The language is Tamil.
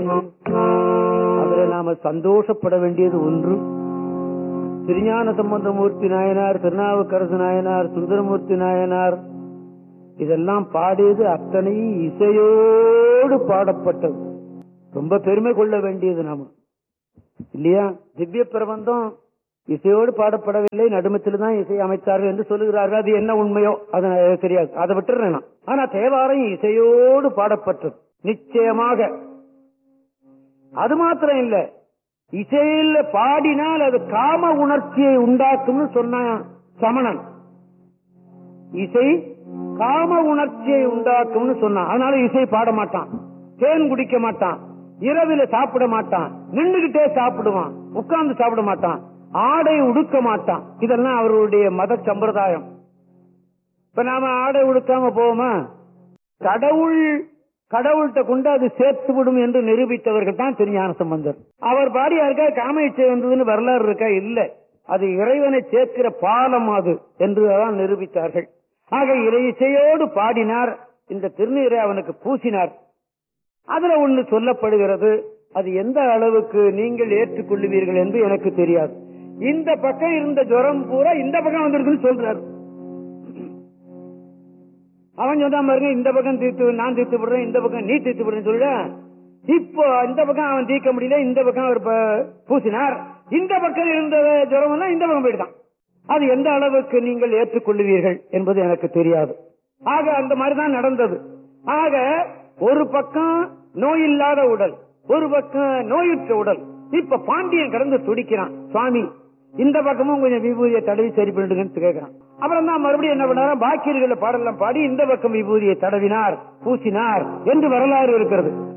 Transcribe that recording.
அதுல நாம சந்தோஷப்பட வேண்டியது ஒன்று திருஞான சம்பந்தமூர்த்தி நாயனார் திருநாவுக்கரசு நாயனார் சுந்தரமூர்த்தி நாயனார் இதெல்லாம் பாடியது அத்தனை இசையோடு பாடப்பட்டது ரொம்ப பெருமை கொள்ள வேண்டியது நாம இல்லையா திவ்ய பிரபந்தம் இசையோடு பாடப்படவில்லை நடுமத்தில் தான் இசை அமைத்தார்கள் என்று சொல்லுகிறார்கள் அது என்ன உண்மையோ அது எனக்கு தெரியாது அதை விட்டுறேன் நான். ஆனா தேவாரம் இசையோடு பாடப்பட்டது நிச்சயமாக அது மாத்திரம் இல்ல இசையில பாடினால் அது காம உணர்ச்சியை உண்டாக்கும்னு சொன்னான் சமணன் இசை காம உணர்ச்சியை உண்டாக்கும்னு சொன்னான் அதனால இசை பாட மாட்டான் தேன் குடிக்க மாட்டான் இரவில சாப்பிட மாட்டான் நின்றுகிட்டே சாப்பிடுவான் உட்கார்ந்து சாப்பிட மாட்டான் ஆடை உடுக்க மாட்டான் இதெல்லாம் அவருடைய மத சம்பிரதாயம் இப்ப நாம ஆடை உடுக்காம போவோமா கடவுள் கடவுள்கிட்ட கொண்டு அது சேர்த்து விடும் என்று நிரூபித்தவர்கள் தான் திருஞான சம்பந்தர் அவர் பாடியா இருக்கா காம இச்சை வந்ததுன்னு வரலாறு இருக்கா இல்ல அது இறைவனை சேர்க்கிற பாலம் அது என்று தான் நிரூபித்தார்கள் ஆக இறை இசையோடு பாடினார் இந்த திருநீரை அவனுக்கு பூசினார் அதுல ஒண்ணு சொல்லப்படுகிறது அது எந்த அளவுக்கு நீங்கள் ஏற்றுக்கொள்ளுவீர்கள் என்று எனக்கு தெரியாது இந்த பக்கம் இருந்த ஜுரம் பூரா இந்த பக்கம் வந்திருக்குன்னு சொல்றாரு அவன் சொன்னான் பாருங்க இந்த பக்கம் தீர்த்து நான் தீர்த்து விடுறேன் இந்த பக்கம் நீ தீர்த்து விடுறேன்னு சொல்ல இப்போ இந்த பக்கம் அவன் தீர்க்க முடியல இந்த பக்கம் அவர் ப- பூசினார் இந்த பக்கம் இருந்த ஜுரம் எல்லாம் இந்த பக்கம் போயிட்டான் அது எந்த அளவுக்கு நீங்கள் ஏற்றுக்கொள்ளுவீர்கள் என்பது எனக்கு தெரியாது ஆக அந்த மாதிரிதான் நடந்தது ஆக ஒரு பக்கம் நோய் இல்லாத உடல் ஒரு பக்கம் நோயுற்ற உடல் இப்ப பாண்டியன் கடந்து துடிக்கிறான் சுவாமி இந்த பக்கமும் கொஞ்சம் விபூதியை தடவி சரி பண்ணிடுங்கன்னு கேட்கிறான் அப்புறம் தான் மறுபடியும் என்ன பண்ணாரா பாக்கியர்களை பாடலாம் பாடி இந்த பக்கம் விபூதியை தடவினார் பூசினார் என்று வரலாறு இருக்கிறது